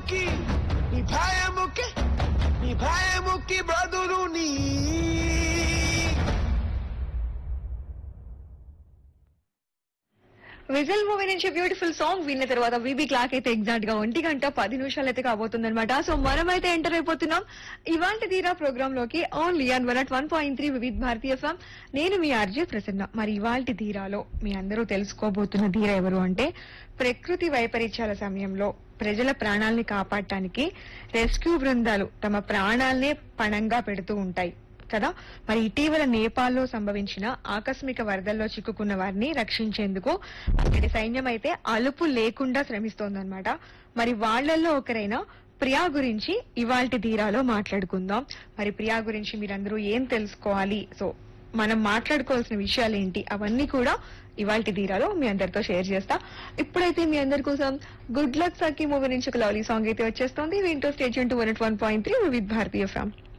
ముక్కి నీ భాయ ముక్కి నీ భాయ ముక్కి బదులు నీ విజల్ మూవీ నుంచి బ్యూటిఫుల్ సాంగ్ విన్న తర్వాత వీబీ క్లాక్ అయితే ఎగ్జాక్ట్ గా ఒంటి గంట పది నిమిషాలు అయితే కాబోతుంది అనమాట సో మనమైతే ఎంటర్ అయిపోతున్నాం ఇవాంటి తీరా ప్రోగ్రామ్ లోకి only on one at one point three Vividh భారతీయ ఎఫ్ఎం నేను మీ ఆర్జే ప్రసన్న మరి ఇవాల్టి ధీరాలో మీ అందరూ తెలుసుకోబోతున్న ధీర ఎవరు అంటే ప్రకృతి వైపరీత్యాల సమయంలో ప్రజల ప్రాణాల్ని కాపాడటానికి రెస్క్యూ బృందాలు తమ ప్రాణాలనే పణంగా పెడుతూ ఉంటాయి కదా మరి ఇటీవల నేపాల్లో సంభవించిన ఆకస్మిక వరదల్లో చిక్కుకున్న వారిని రక్షించేందుకు అక్కడి సైన్యం అయితే అలుపు లేకుండా శ్రమిస్తోందన్నమాట మరి వాళ్ళల్లో ఒకరైన ప్రియా గురించి ఇవాల్టి ధీరాలో మాట్లాడుకుందాం మరి ప్రియా గురించి మీరందరూ ఏం తెలుసుకోవాలి సో మనం మాట్లాడుకోవాల్సిన విషయాలు ఏంటి అవన్నీ కూడా ఇవాల్టి ధీరాలో మీ అందరితో షేర్ చేస్తా ఇప్పుడైతే మీ అందరి కోసం గుడ్ లక్ సఖీ మూవీ నుంచి ఒక లవ్లీ సాంగ్ అయితే వచ్చేస్తుంది వింటో stage two one one point three with భారతీయ ఫ్యామ్